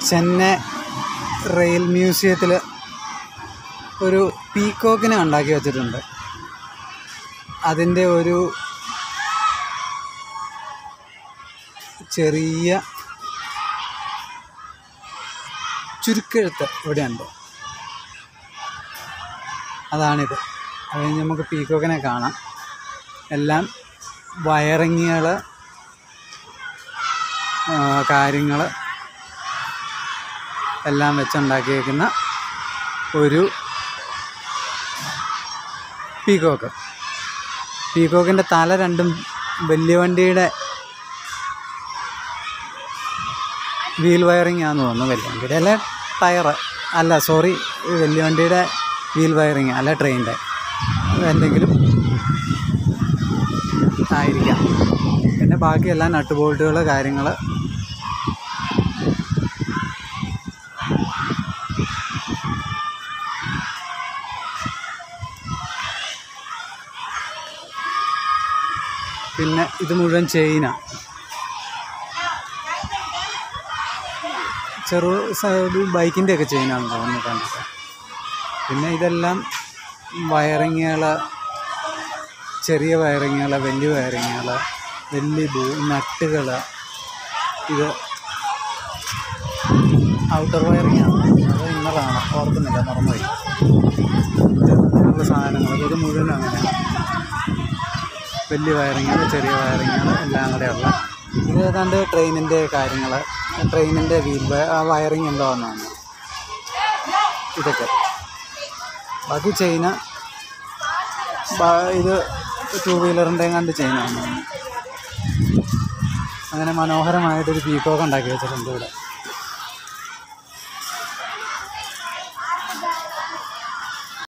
Chennai rail മ്യൂസിയത്തിൽ ഒരു പീക്കോക്കിനെ ഉണ്ടാക്കി വെച്ചിട്ടുണ്ട് അതിൻ്റെ ഒരു ചെറിയ ചുരുക്കെഴുത്ത് ഇവിടെയുണ്ട് അതാണിത് അത് കഴിഞ്ഞ് നമുക്ക് പീക്കോക്കിനെ കാണാം എല്ലാം വയറിങ്ങുകൾ കാര്യങ്ങൾ എല്ലാം വെച്ചുണ്ടാക്കിയേക്കുന്ന ഒരു പീക്കോക്ക് പീക്കോക്കിൻ്റെ തല രണ്ടും വലിയ വണ്ടിയുടെ വീൽ വയറിംഗ് ആണെന്ന് തോന്നുന്നു വലിയ വണ്ടിയുടെ അല്ല ടയർ അല്ല സോറി വലിയ വണ്ടിയുടെ വീൽ വയറിംഗ് അല്ല ട്രെയിനിൻ്റെ എന്തെങ്കിലും ആയിരിക്കാം പിന്നെ ബാക്കിയെല്ലാം നട്ട് ബോൾട്ടുകൾ കാര്യങ്ങൾ പിന്നെ ഇത് മുഴുവൻ ചെയിന ചെറു ബൈക്കിൻ്റെ ഒക്കെ ചെയിനാണെന്ന് തോന്നുന്നു കണ്ടിട്ട് പിന്നെ ഇതെല്ലാം വയറിങ്ങുകൾ ചെറിയ വയറിങ്ങുകൾ വലിയ വയറിങ്ങുകൾ വലിയ ബൂ നട്ടുകൾ ഇത് ഔട്ടർ വയറിംഗ് ആണ് അത് ഇന്നറാണ് ഓർക്കുന്നില്ല മറന്നുപോയി ഇത് അങ്ങനെയുള്ള സാധനങ്ങൾ ഇത് മുഴുവൻ അങ്ങനെയാണ് വലിയ വയറിങ്ങുകൾ ചെറിയ വയറിങ്ങുകൾ എല്ലാം കൂടെയുള്ള ഇത് ഏതാണ്ട് ട്രെയിനിൻ്റെ കാര്യങ്ങൾ ട്രെയിനിൻ്റെ വീൽ വയറിങ് എന്തോ എന്നാണ് ഇതൊക്കെ ബാക്കി ചെയിന ഇത് ടൂ വീലറിൻ്റെ കണ്ട് ചെയിനാണ് അങ്ങനെ മനോഹരമായിട്ടൊരു പീക്കോക്ക് ഉണ്ടാക്കി വെച്ചിട്ടുണ്ട് ഇവിടെ